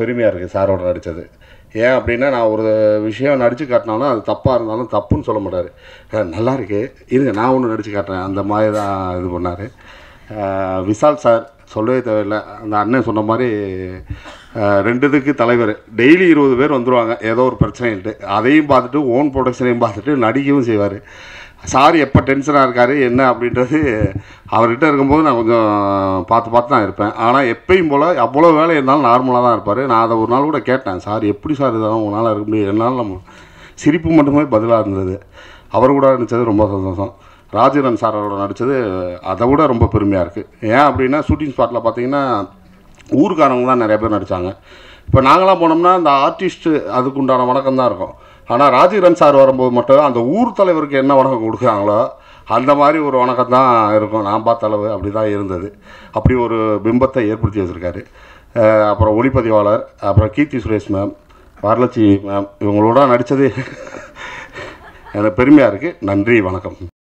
பெருமையாக இருக்குது சாரோட நடித்தது ஏன் அப்படின்னா நான் ஒரு விஷயம் நடித்து காட்டினாலும் அது தப்பாக இருந்தாலும் தப்புன்னு சொல்ல மாட்டார் "அஹ், நல்லா இருக்கு இருங்க நான் ஒன்று நடித்து காட்டுறேன் அந்த மாதிரி தான் இது பண்ணார் விஷால் சார் சொல்லவே தேவையில்லை அந்த அண்ணன் சொன்ன மாதிரி அஹ், ரெண்டு இதுக்கு தலைவர் டெய்லி இருபது பேர் வந்துடுவாங்க ஏதோ ஒரு பிரச்சனைன்ட்டு அதையும் பார்த்துட்டு ஓன் ப்ரொடக்ஷனையும் பார்த்துட்டு நடிக்கவும் செய்வார் சார் எப்போ டென்ஷனாக இருக்கார் என்ன அப்படின்றது அவர்கிட்ட இருக்கும்போது நான் கொஞ்சம் பார்த்து பார்த்து தான் இருப்பேன் ஆனால் எப்பயும் போல் அவ்வளோ வேலை இருந்தாலும் நார்மலாக தான் இருப்பார் நான் அதை ஒரு நாள் கூட கேட்டேன் சார் எப்படி சார் இதெல்லாம் உங்களால் இருக்க முடியும் என்னால் நம்ம சிரிப்பு மட்டுமே பதிலாக இருந்தது அவர் கூட நடித்தது ரொம்ப சந்தோஷம் ராஜீவன் சாரோட நடித்தது அதை விட ரொம்ப பெருமையாக இருக்குது ஏன் அப்படின்னா ஷூட்டிங் ஸ்பாட்டில் பார்த்தீங்கன்னா ஊருக்காரங்க தான் நிறைய பேர் நடித்தாங்க இப்போ நாங்களாம் போனோம்னா அந்த ஆர்டிஸ்ட்டு அதுக்கு உண்டான வணக்கம் தான் இருக்கும் ஆனால் ராஜீவன் சார் வரும்போது மட்டும் அந்த ஊர் தலைவருக்கு என்ன வணக்கம் கொடுக்குறாங்களோ அந்த மாதிரி ஒரு வணக்கம் தான் இருக்கும் நான் பார்த்த அளவு அப்படி தான் இருந்தது அப்படி ஒரு பிம்பத்தை ஏற்படுத்தி வச்சுருக்காரு அஹ் அப்புறம் ஒளிப்பதிவாளர் அப்புறம் கீர்த்தி சுரேஷ் மேம் வரலட்சுமி மேம் இவங்களோட நடித்தது எனக்கு பெருமையாக இருக்குது நன்றி வணக்கம்